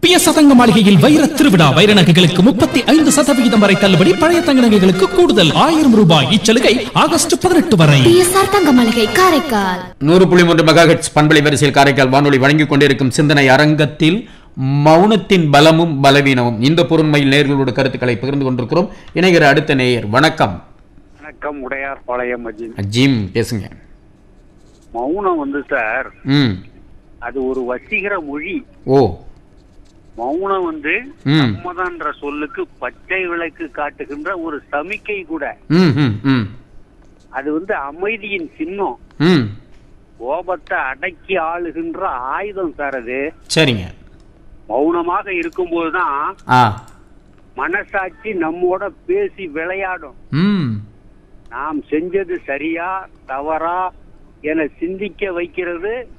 பிய சதங்க மாளிகையில் வைர திருவிழா வைர நகைகளுக்கு முப்பத்தி ஐந்து சதவிகிதம் வரை தள்ளுபடி பழைய தங்க நகைகளுக்கு கூடுதல் ஆயிரம் ரூபாய் இச்சலுகை ஆகஸ்ட் பதினெட்டு வரை பிஎஸ்ஆர் தங்க மளிகை காரைக்கால் நூறு புள்ளி மூன்று மெகாஹெட்ஸ் பண்பலை வரிசையில் காரைக்கால் வானொலி வழங்கிக் கொண்டிருக்கும் சிந்தனை அரங்கத்தில் மௌனத்தின் பலமும் பலவீனமும் இந்த பொருண்மையில் நேர்களோட கருத்துக்களை பகிர்ந்து கொண்டிருக்கிறோம் இணைகிற அடுத்த நேயர் வணக்கம் வணக்கம் உடையார் பாளையம் அஜின் ஜிம் பேசுங்க மௌனம் வந்து சார் ம் அது ஒரு வசீகர மொழி ஓ மௌனம் வந்து ம். சம்மதன்ற சொல்லுக்கு பச்சை விளக்கு காட்டுகின்ற ஒரு சமிக்கை கூட ம் ம் ம் அது வந்து அமைதியின் சின்னம் ம் கோபத்தை அடக்கி ஆளுகின்ற ஆயுதம் சார் அது சரிங்க மௌனமாக இருக்கும்போதுதான் ஆ மனசாட்சி நம்மோட பேசி விளையாடும் ம் நாம் செஞ்சது சரியா தவறா என சிந்திக்க வைக்கிறது